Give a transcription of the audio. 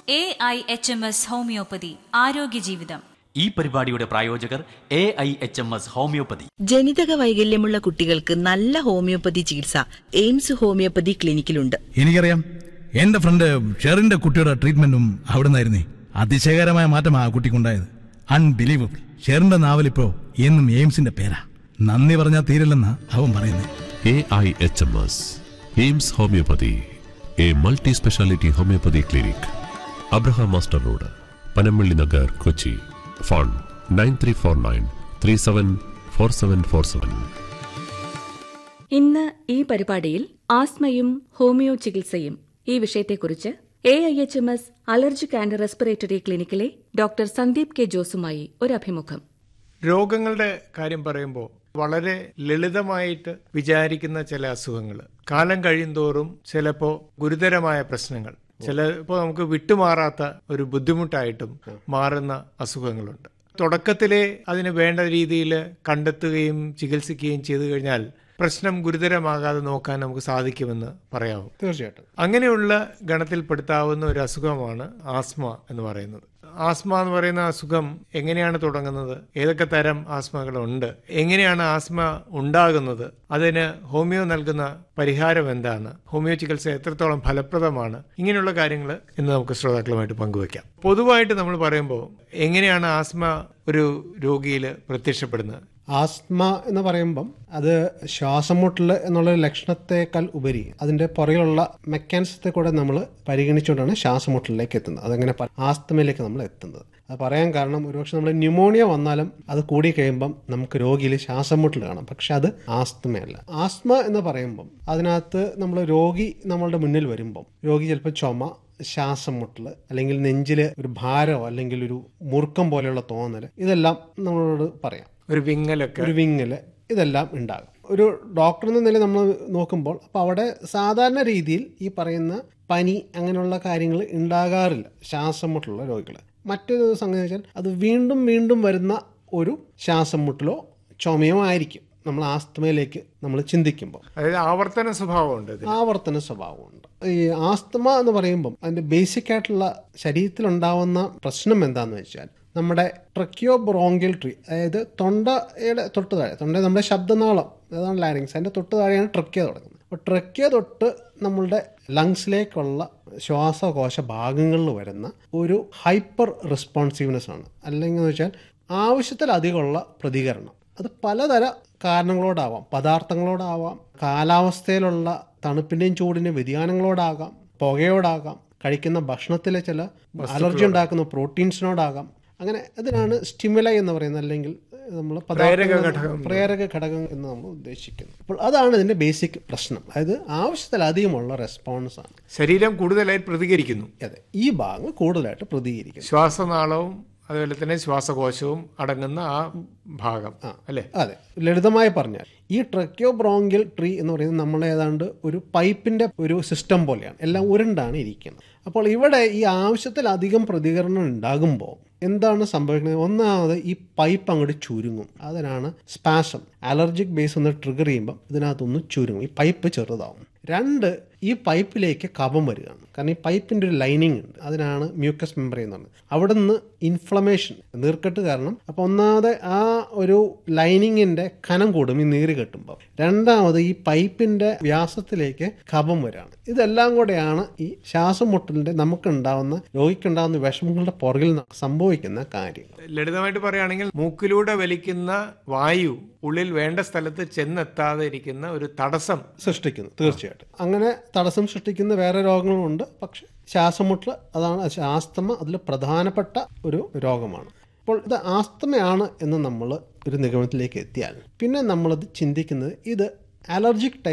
A I H M S homoeopathy ആരോഗ്യ ജീവിതം ഈ പരിപാടിയുടെ പ്രായോജകർ A I H M S homoeopathy ജനിതക വൈകല്യമുള്ള കുട്ടികൾക്ക് നല്ല ഹോമിയോപ്പതി ചികിത്സ എയിംസ് ഹോമിയോപ്പതി ക്ലിനിക്കിലുണ്ട് എനിക്കറിയാം എന്റെ ഫ്രണ്ട് ഷെറിന്റെ കുട്ടിയുടെ ട്രീറ്റ്മെന്റും അവിടുന്നായിരുന്നേ അതിശയകരമായ മാറ്റം ആ കുട്ടിക്കുണ്ടായത് അൺബിലീവബിൾ ഷെറിന്റെ നാവലിപ്പോ എന്നും എയിംസിന്റെ പേരാ നന്ദി പറഞ്ഞാൽ തീരില്ലെന്നാ അവൻ പറയുന്നത് A I H M S AIMS homoeopathy a multi speciality homoeopathy clinic Abraham master road Panampilly Nagar Kochi phone nine three four nine three seven four seven four seven ഇന്ന് ഈ പരിപാടിയിൽ ആസ്മയും ഹോമിയോ ചികിത്സയും ഈ വിഷയത്തെക്കുറിച്ച് A I H M S allergic and respiratory ക്ലിനിക്കിലെ doctor Sandeep K ജോസുമായി ഒരു അഭിമുഖം രോഗങ്ങളുടെ കാര്യം പറയുമ്പോൾ വളരെ ലളിതമായിട്ട് വിചാരിക്കുന്ന ചില അസുഖങ്ങൾ കാലം കഴിയുന്തോറും ചിലപ്പോൾ ഗുരുതരമായ പ്രശ്നങ്ങൾ ചിലപ്പോൾ നമുക്ക് വിട്ടുമാറാത്ത ഒരു ബുദ്ധിമുട്ടായിട്ടും മാറുന്ന അസുഖങ്ങളുണ്ട് തുടക്കത്തിലെ അതിന് വേണ്ട രീതിയിൽ കണ്ടെത്തുകയും ചികിത്സിക്കുകയും ചെയ്തു കഴിഞ്ഞാൽ പ്രശ്നം ഗുരുതരമാകാതെ നോക്കാൻ നമുക്ക് സാധിക്കുമെന്ന് പറയാവും തീർച്ചയായിട്ടും അങ്ങനെയുള്ള ഗണത്തിൽപ്പെടുത്താവുന്ന ഒരു അസുഖമാണ് ആസ്മ എന്ന് പറയുന്നത് ആസ്മ എന്ന് പറയുന്ന അസുഖം എങ്ങനെയാണ് തുടങ്ങുന്നത് ഏതൊക്കെ തരം ആസ്മകളുണ്ട് എങ്ങനെയാണ് ആസ്മ ഉണ്ടാകുന്നത് അതിന് ഹോമിയോ നൽകുന്ന പരിഹാരം എന്താണ് ഹോമിയോ ചികിത്സ എത്രത്തോളം ഫലപ്രദമാണ് ഇങ്ങനെയുള്ള കാര്യങ്ങൾ ഇന്ന് നമുക്ക് ശ്രോതാക്കളുമായിട്ട് പങ്കുവയ്ക്കാം പൊതുവായിട്ട് നമ്മൾ പറയുമ്പോൾ എങ്ങനെയാണ് ആസ്മ ഒരു രോഗിയിൽ പ്രത്യക്ഷപ്പെടുന്നത് ആസ്മ എന്ന് പറയുമ്പം അത് ശ്വാസമുട്ടൽ എന്നുള്ള ലക്ഷണത്തെക്കാൾ ഉപരി അതിന്റെ പുറകിലുള്ള മെക്കാനിസത്തെ കൂടെ നമ്മൾ പരിഗണിച്ചുകൊണ്ടാണ് ശ്വാസമുട്ടലിലേക്ക് എത്തുന്നത് അതങ്ങനെ പ- ആസ്തമയിലേക്ക് നമ്മൾ എത്തുന്നത് അത് പറയാൻ കാരണം ഒരുപക്ഷെ നമ്മൾ ന്യൂമോണിയ വന്നാലും അത് കൂടി കഴിയുമ്പം നമുക്ക് രോഗിയിൽ ശ്വാസമുട്ടൽ കാണാം പക്ഷെ അത് ആസ്തമയല്ല ആസ്മ എന്ന് പറയുമ്പം അതിനകത്ത് നമ്മൾ രോഗി നമ്മളുടെ മുന്നിൽ വരുമ്പം രോഗി ചിലപ്പോൾ ചുമ ശ്വാസം മുട്ടൽ അല്ലെങ്കിൽ നെഞ്ചിൽ ഒരു ഭാരമോ അല്ലെങ്കിൽ ഒരു മുറുക്കം പോലെയുള്ള തോന്നൽ ഇതെല്ലാം നമ്മളോട് പറയാം ഒരു വിങ്ങലൊക്കെ ഒരു വിങ്ങല് ഇതെല്ലാം ഉണ്ടാകും ഒരു ഡോക്ടർ എന്ന നിലയിൽ നമ്മൾ നോക്കുമ്പോൾ അപ്പോൾ അവിടെ സാധാരണ രീതിയിൽ ഈ പറയുന്ന പനി അങ്ങനെയുള്ള കാര്യങ്ങൾ ഉണ്ടാകാറില്ല ശ്വാസം മുട്ടലുള്ള രോഗികൾ മറ്റൊരു സംഗതി വെച്ചാൽ അത് വീണ്ടും വീണ്ടും വരുന്ന ഒരു ശ്വാസം മുട്ടലോ ചുമയോ ആയിരിക്കും നമ്മൾ ആസ്തമയിലേക്ക് നമ്മൾ ചിന്തിക്കുമ്പോൾ അതായത് ആവർത്തന സ്വഭാവമുണ്ട് ഇതിന്. ആവർത്തന സ്വഭാവമുണ്ട് ഈ ആസ്തമ എന്ന് പറയുമ്പം അതിന്റെ ബേസിക് ആയിട്ടുള്ള ശരീരത്തിലുണ്ടാവുന്ന പ്രശ്നം എന്താന്ന് വെച്ചാൽ നമ്മുടെ ട്രക്കിയോ ബ്രോങ്കിൽ ട്രീ അതായത് തൊണ്ടയുടെ തൊട്ട് താഴെ തൊണ്ട നമ്മുടെ ശബ്ദനാളം അതാണ് ലാരിങ്സ് അതിന്റെ തൊട്ട് താഴെയാണ് ട്രക്കിയ തുടങ്ങുന്നത് അപ്പോൾ ട്രക്കിയ തൊട്ട് നമ്മളുടെ ലങ്സിലേക്കുള്ള ശ്വാസകോശ ഭാഗങ്ങളിൽ വരുന്ന ഒരു ഹൈപ്പർ റെസ്പോൺസീവ്നെസ് ആണ് അല്ലെങ്കിൽ എന്ന് വെച്ചാൽ ആവശ്യത്തിലധികമുള്ള പ്രതികരണം അത് പലതര കാരണങ്ങളോടാവാം പദാർത്ഥങ്ങളോടാവാം കാലാവസ്ഥയിലുള്ള തണുപ്പിന്റെയും ചൂടിന്റെയും വ്യതിയാനങ്ങളോടാകാം പുകയോടാകാം കഴിക്കുന്ന ഭക്ഷണത്തിലെ ചില അലർജി ഉണ്ടാക്കുന്ന പ്രോട്ടീൻസിനോടാകാം അങ്ങനെ അതിനാണ് സ്റ്റിമുലൈ എന്ന് പറയുന്നത് അല്ലെങ്കിൽ നമ്മൾ പ്രേരക ഘടകം. പ്രേരക ഘടകം എന്ന് നമ്മൾ ഉദ്ദേശിക്കുന്നത് അപ്പോൾ അതാണ് ഇതിന്റെ ബേസിക് പ്രശ്നം അതായത് ആവശ്യത്തിലധികമുള്ള റെസ്പോൺസ് ആണ് ശരീരം കൂടുതലായി പ്രതികരിക്കുന്നു അതെ ഈ ഭാഗങ്ങൾ കൂടുതലായിട്ട് പ്രതികരിക്കുന്നത് ശ്വാസനാളവും അതുപോലെ തന്നെ ശ്വാസകോശവും അടങ്ങുന്ന ആ ഭാഗം അല്ലെ അതെ ലളിതമായി പറഞ്ഞാൽ ഈ ട്രക്കിയോ ബ്രോങ്കിൽ ട്രീ എന്ന് പറയുന്നത് നമ്മൾ ഏതാണ്ട് ഒരു പൈപ്പിന്റെ ഒരു സിസ്റ്റം പോലെയാണ് എല്ലാം ഉരുണ്ടാണ് ഇരിക്കുന്നത് അപ്പോൾ ഇവിടെ ഈ ആവശ്യത്തിലധികം പ്രതികരണം ഉണ്ടാകുമ്പോൾ എന്താണ് സംഭവിക്കുന്നത് ഒന്നാമത് ഈ പൈപ്പ് അങ്ങോട്ട് ചുരുങ്ങും അതിനാണ് സ്പാസം അലർജിക് ബേസ് ഒന്ന് ട്രിഗർ ചെയ്യുമ്പോൾ ഇതിനകത്തൊന്ന് ചുരുങ്ങും ഈ പൈപ്പ് ചെറുതാവും രണ്ട് ഈ പൈപ്പിലേക്ക് കഫം വരികയാണ് കാരണം ഈ പൈപ്പിന്റെ ഒരു ലൈനിങ് ഉണ്ട് അതിനാണ് മ്യൂക്കസ് മെമ്പറി എന്ന് പറയുന്നത് അവിടെ നിന്ന് ഇൻഫ്ലമേഷൻ നീർക്കെട്ട് കാരണം അപ്പോൾ ഒന്നാമത് ആ ഒരു ലൈനിങ്ങിന്റെ കനം കൂടും ഈ നീര് കെട്ടുമ്പോൾ രണ്ടാമത് ഈ പൈപ്പിന്റെ വ്യാസത്തിലേക്ക് കഫം വരാണ് ഇതെല്ലാം കൂടെയാണ് ഈ ശ്വാസം മുട്ടലിന്റെ നമുക്കുണ്ടാവുന്ന രോഗിക്കുണ്ടാവുന്ന വിഷമങ്ങളുടെ പുറകിൽ ന- സംഭവിക്കുന്ന കാര്യങ്ങൾ ലളിതമായിട്ട് പറയുകയാണെങ്കിൽ മൂക്കിലൂടെ വലിക്കുന്ന വായു ഉള്ളിൽ വേണ്ട സ്ഥലത്ത് ചെന്നെത്താതെ ഇരിക്കുന്ന ഒരു തടസ്സം സൃഷ്ടിക്കുന്നു തീർച്ചയായിട്ടും അങ്ങനെ തടസ്സം സൃഷ്ടിക്കുന്ന വേറെ രോഗങ്ങളുമുണ്ട് പക്ഷെ ശ്വാസമുട്ടൽ അതാണ് ആസ്തമ അതിൽ പ്രധാനപ്പെട്ട ഒരു രോഗമാണ് അപ്പോൾ ഇത് ആസ്തമയാണ് എന്ന് നമ്മൾ ഒരു നിഗമനത്തിലേക്ക് എത്തിയാൽ പിന്നെ നമ്മളത് ചിന്തിക്കുന്നത് ഇത് അലർജിക് ടൈപ്പ്